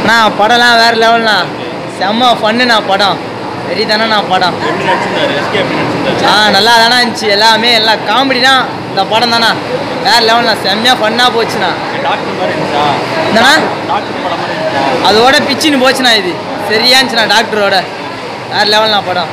அண்ணா படம்லாம் வேறு லெவல்ண்ணா செம்ம ஃபன்னுண்ணா படம் வெறி தானேண்ணா படம் எப்படி நடிச்சிருந்தாரு எஸ்கே எப்படி நடிச்சிருந்தாரு ஆ நல்லா தானே இருந்துச்சு எல்லாமே எல்லாம் காமெடி தான் இந்த படம் தானே வேறு லெவல்ண்ணா செம்மையாக ஃபன்னாக போச்சுண்ணா டாக்டர் மாதிரி இருந்துச்சா என்னண்ணா டாக்டர் படம் மாதிரி இருந்துச்சா அதோட பிச்சின்னு போச்சுண்ணா இது சரியா இருந்துச்சுண்ணா டாக்டரோட வேறு லெவல்ண்ணா படம்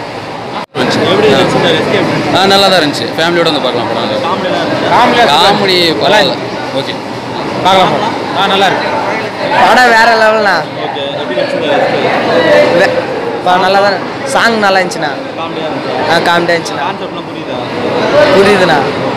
எப்படி நடிச்சிருந்தாரு எஸ்கே எப்படி நடிச்சிருந்தாரு? ஆ நல்லா தான் இருந்துச்சு ஃபேமிலியோட வந்து பார்க்கலாம் படம் காமெடியெல்லாம் இருந்துச்சா காமெடி பரவாயில்ல ஓகே பார்க்கலாம் ஆ நல்லா இருக்கு படம் வேறு லெவல்ண்ணா ஓகே எப்படி நடிச்சிருந்தாரு எஸ்கே இப்போ நல்லா தான் சாங் நல்லா இருந்துச்சுண்ணா காமெடியாக இருந்துச்சா ஆ காமெடியாக இருந்துச்சுண்ணா கான்செப்ட்லாம் புரியுதா புரியுதுண்ணா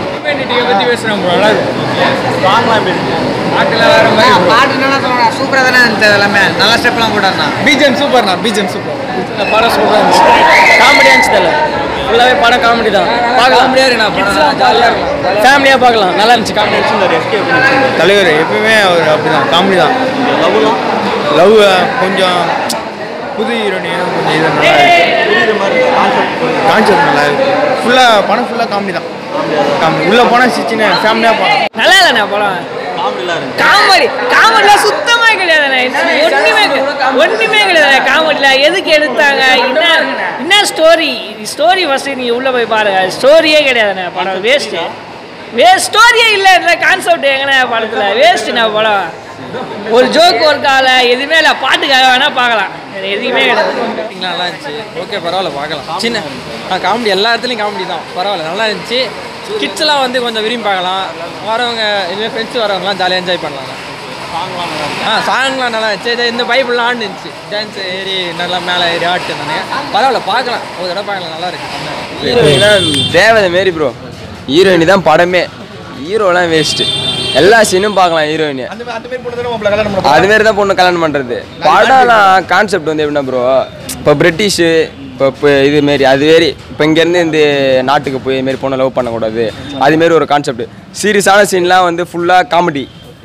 பற்றி பேசுகிறோம் ப்ரோ நல்லா இருக்கு சாங்லாம் எப்படி இருந்துச்சு பாட்டுலாம் வேற மாதிரி bro. பாட்டு என்ன சொல்லணும் சூப்பராக தானே இருந்துச்சு எல்லாமே நல்ல ஸ்டெப்லாம் போட்டாருண்ணா பிஜிஎம் சூப்பர்ண்ணா பிஜிஎம் சூப்பர் இந்த படம் சூப்பராக இருந்துச்சு காமெடியாக இருந்துச்சு தல ஃபுல்லாகவே படம் காமெடி தான் பார்க்கலாம் காமெடியாக இருக்குண்ணா படம் ஜாலியாக இருக்கும் ஃபேமிலியாக பார்க்கலாம் நல்லா இருந்துச்சு காமெடி நடிச்சிருந்தாரு எஸ்கே எப்படி நடிச்சிருந்தாரு தலைவர் எப்பவுமே அவர் அப்படிதான் காமெடி தான் லவ்லாம் லவ் கொஞ்சம் புது ஹீரோனியும் கொஞ்சம் இது நல்லா இருக்கு புரியுற மாதிரி கான்செப்ட் புரியுது கான்செப்ட் நல்லா இருக்கு ஃபுல்லாக படம் ஃபுல்லாக காமெடி தான் காமெடி உள்ளே போனால் சிச்சின்னு ஃபேமிலியாக பார்க்கலாம் நல்லா இல்லைண்ணா படம் காமெடிலாம் இருந்துச்சு காமெடி காமெடிலாம் சுத்தமாக கிடையாதுண்ணே ஒன்றுமே ஒன்றுமே கிடையாது காமெடியில் எதுக்கு எடுத்தாங்க என்ன என்ன ஸ்டோரி ஸ்டோரி ஃபஸ்ட்டு நீங்கள் உள்ளே போய் பாருங்க ஸ்டோரியே கிடையாதுண்ணே படம் வேஸ்ட்டு வேஸ்ட் ஸ்டோரியே இல்லை இந்த கான்செப்ட் எங்கண்ணே படத்தில் வேஸ்ட்டுண்ணே படம் ஒரு ஜோக் ஒரு கால எதுவுமே இல்லை பாட்டுக்காக வேணால் பார்க்கலாம் வேறு எதுவுமே கிடையாது நல்லா இருந்துச்சு ஓகே பரவாயில்ல பார்க்கலாம் சின்ன ஆ காமெடி எல்லா இடத்துலையும் காமெடி தான் பரவாயில்ல நல்லா இருந்துச்சு கிட்ஸ் எல்லாம் வந்து கொஞ்சம் விரும்பி பார்க்கலாம் வரவங்க இதுவே ஃப்ரெண்ட்ஸ் வரவங்கலாம் ஜாலியாக என்ஜாய் பண்ணலாம் சாங்லாம் நல்லா இருந்துச்சு ஆ சாங்லாம் நல்லா இருந்துச்சு இது இந்த பைபிள்லாம் ஆண்டு இருந்துச்சு டான்ஸ் ஏறி நல்லா மேலே ஏறி ஆட்டு இருந்தாங்க பரவாயில்ல பார்க்கலாம் ஒரு தடவை பார்க்கலாம் நல்லா இருக்கு ஹீரோயின்லாம் தேவதை மாரி ப்ரோ ஹீரோயினி தான் படமே ஹீரோலாம் வேஸ்ட்டு எல்லா சீனும் பார்க்கலாம் ஹீரோயினி அந்த அந்த மாதிரி பொண்ணு தானே உங்களை கல்யாணம் பண்ண அது மாரி தான் பொண்ணு கல்யாணம் பண்ணுறது படம்லாம் கான்செப்ட் வந்து எப்படின்னா ப்ரோ இப்போ பிரிட்டிஷு இப்போ இப்போ இது மாரி அது மாரி இப்போ இங்கேருந்து இந்த நாட்டுக்கு போய் இதுமாரி பொண்ணை லவ் பண்ணக்கூடாது அதுமாரி ஒரு கான்செப்ட் சீரியஸான சீன்லாம் வந்து ஃபுல்லாக காமெடி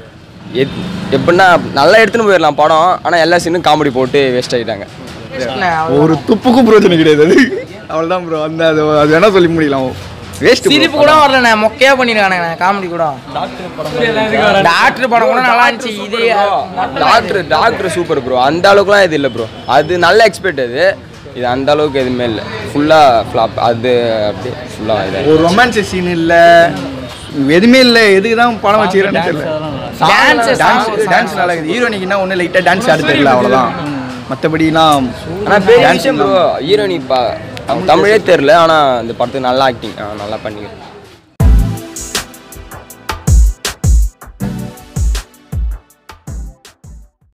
எத் எப்படின்னா நல்லா எடுத்துன்னு போயிடலாம் படம் ஆனால் எல்லா சீனும் காமெடி போட்டு வேஸ்ட் ஆகிட்டாங்க ஒரு துப்புக்கும் பிரயோஜனம் கிடையாது அது அவ்வளோதான் ப்ரோ அந்த அது அது வேணா சொல்லி முடியலாம் வேஸ்ட் சிரிப்பு கூட வரலண்ணே மொக்கையாக பண்ணிருக்கானுங்க காமெடி கூட டாக்டர் படம் கூட நல்லா இருந்துச்சு இது டாக்டர் டாக்டர் சூப்பர் ப்ரோ அந்த அளவுக்குலாம் இது இல்லை ப்ரோ அது நல்ல எக்ஸ்பெக்ட் அது இது அந்த அளவுக்கு எதுவுமே இல்லை ஃபுல்லாக ஃப்ளாப் அது அப்படியே ஃபுல்லாக இதாக ஒரு ரொமான்ஸ் சீன் இல்லை எதுவுமே இல்லை எதுக்கு தான் படம் வச்சுக்கிறேன்னு தெரியல டான்ஸ் டான்ஸ் டான்ஸ் நல்லா இருக்குது ஹீரோனிக்குன்னா ஒன்றும் லைட்டாக டான்ஸ் ஆட தெரியல அவ்வளோதான் மற்றபடிலாம் ஆனால் பெரிய விஷயம் ப்ரோ ஹீரோனி பா தமிழே தெரில ஆனால் இந்த படத்துக்கு நல்லா ஆக்டிங் நல்லா பண்ணிக்கிறேன்